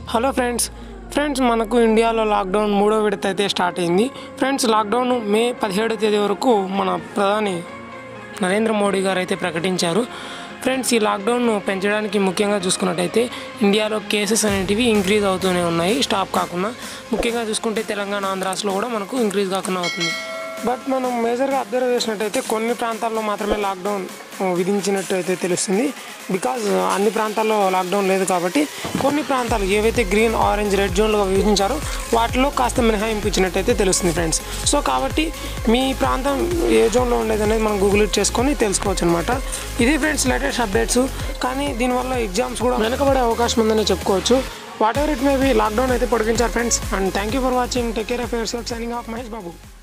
hello friends friends మనకు ఇండియాలో lockdown మూడో విడత అయితే స్టార్ట్ అయింది ఫ్రెండ్స్ లాక్డౌన్ మే పదిహేడో తేదీ వరకు మన ప్రధాని నరేంద్ర మోడీ గారు అయితే ప్రకటించారు ఫ్రెండ్స్ ఈ లాక్డౌన్ పెంచడానికి ముఖ్యంగా చూసుకున్నట్టయితే ఇండియాలో కేసెస్ అనేటివి ఇంక్రీజ్ అవుతూనే ఉన్నాయి స్టాప్ కాకుండా ముఖ్యంగా చూసుకుంటే తెలంగాణ ఆంధ్రాస్లో కూడా మనకు ఇంక్రీజ్ కాకుండా అవుతుంది బట్ మనం మేజర్గా అబ్జర్వ్ చేసినట్టయితే కొన్ని ప్రాంతాల్లో మాత్రమే లాక్డౌన్ విధించినట్టు అయితే తెలుస్తుంది బికాజ్ అన్ని ప్రాంతాల్లో లాక్డౌన్ లేదు కాబట్టి కొన్ని ప్రాంతాలు ఏవైతే గ్రీన్ ఆరెంజ్ రెడ్ జోన్లుగా విభజించారో వాటిలో కాస్త మినహాయింపు ఇచ్చినట్టయితే తెలుస్తుంది ఫ్రెండ్స్ సో కాబట్టి మీ ప్రాంతం ఏ జోన్లో ఉండేది అనేది మనం గూగుల్ ఇట్ చేసుకొని తెలుసుకోవచ్చు అనమాట ఇది ఫ్రెండ్స్ లేటెస్ట్ అప్డేట్స్ కానీ దీనివల్ల ఎగ్జామ్స్ కూడా వెనకబడే అవకాశం ఉందని చెప్పుకోవచ్చు whatever it may be lockdown అయితే పొడిగించారు friends and thank you for watching take care of yourself signing off Mahesh Babu